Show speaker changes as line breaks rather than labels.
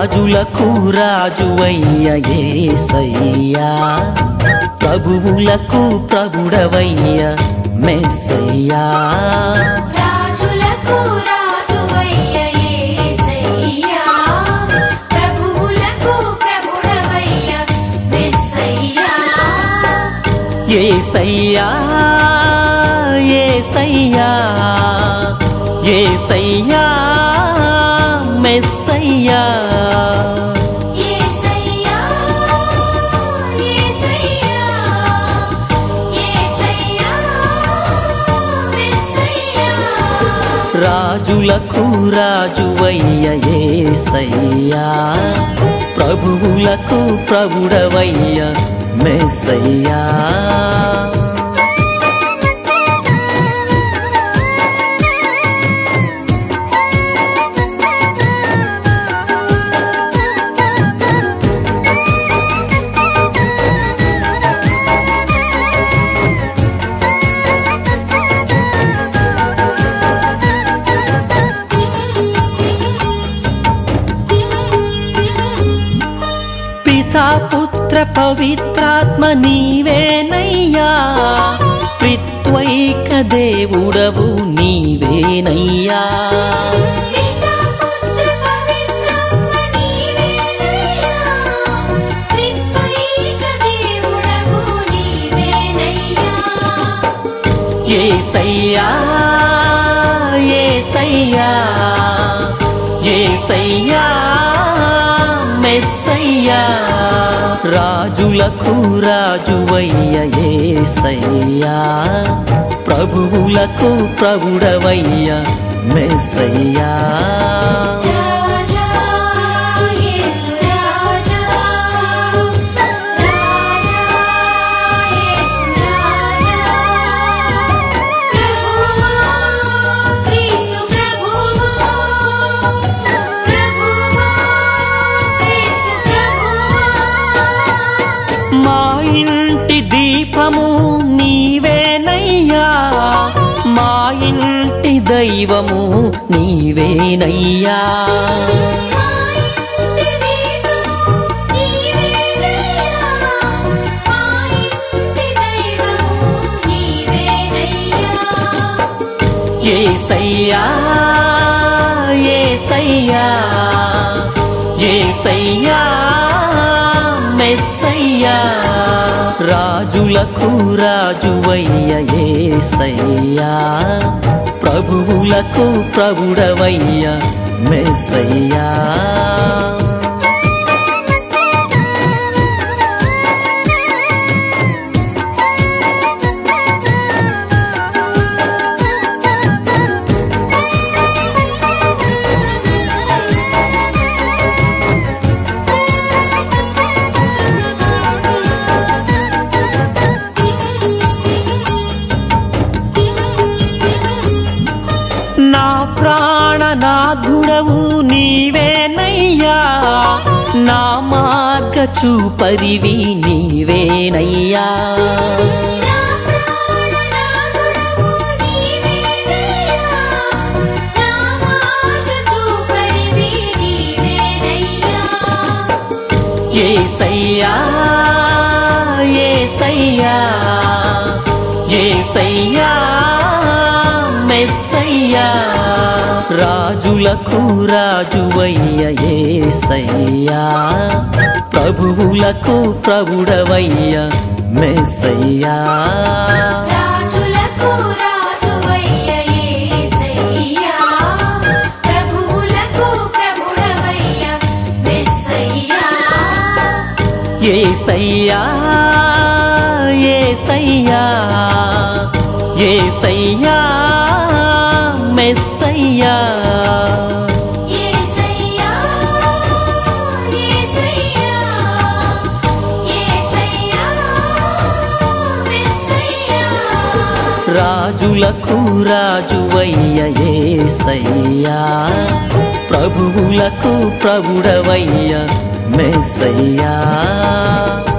రాజులకు రాజువయ్య ఏసయ్యా ప్రభువులకు ప్రభుడవయ్య మెస్సయ్యా
రాజులకు రాజువయ్య యేసయ్యా ప్రభువులకు ప్రభుడవయ్య మెస్సయ్యా
ఏసయ్యా ఏసయ్యా ఏసయ్యా మెస్సయ్యా
యేసయ్యా యేసయ్యా యేసయ్యా మెస్సయ్యా
రాజులకు రాజువయ్య ఏసయ్యా ప్రభువులకు ప్రభుడవయ్య మెస్సయ్యా పితా పుత్ర పవిత్రాత్మ నీవేనయ్యా త్రిత్వైక దేవుడవు నీవేనయ్యా
పితా పుత్ర పవిత్రాత్మ నీవేనయ్యా త్రిత్వైక దేవుడవు నీవేనయ్యా
ఏసయ్యా ఏసయ్యా ఏసయ్యా మెస్సయ్యా రాజులకు రాజువయ్య ఏసయ్యా ప్రభువులకు ప్రభుడవయ్య మెస్సయ్యా
రాజా యేసు రాజా రాజా యేసు రాజా ప్రభువా క్రీస్తు ప్రభువా ప్రభువా క్రీస్తు ప్రభువా
మా ఇంటి దీపము నీవేనయ్యా మా ఇంటి దైవము నీవేనయ్యా
మా ఇంటి దీపము నీవేనయ్యా మా ఇంటి దైవము నీవేనయ్యా
ఏసయ్యా ఏసయ్యా ఏసయ్యా మెస్సయ్యా రాజులకు రాజువయ్య ఏసయ్యా ప్రభువులకు ప్రభుడవయ్య మెస్సయ్యా నా ప్రాణనాథుడవు నీవేనయ్యా నా మార్గ చూపరివి నీవేనయ్యా
నా ప్రాణనాథుడవు నీవేనయ్యా నా మార్గ చూపరివి నీవేనయ్యా
ఏసయ్యా ఏసయ్యా ఏసయ్యా మెస్సయ్యా రాజులకు రాజువయ్య ఏసయ్యా ప్రభువులకు ప్రభుడవయ్య మెస్సయ్యా
రాజులకు రాజువయ్య యేసయ్యా ప్రభువులకు ప్రభుడవయ్య మెస్సయ్యా
ఏసయ్యా ఏసయ్యా ఏసయ్యా మెస్సయ్యా
యేసయ్యా యేసయ్యా యేసయ్యా మెస్సయ్యా
రాజులకు రాజువయ్య ఏసయ్యా ప్రభువులకు ప్రభుడవయ్య మెస్సయ్యా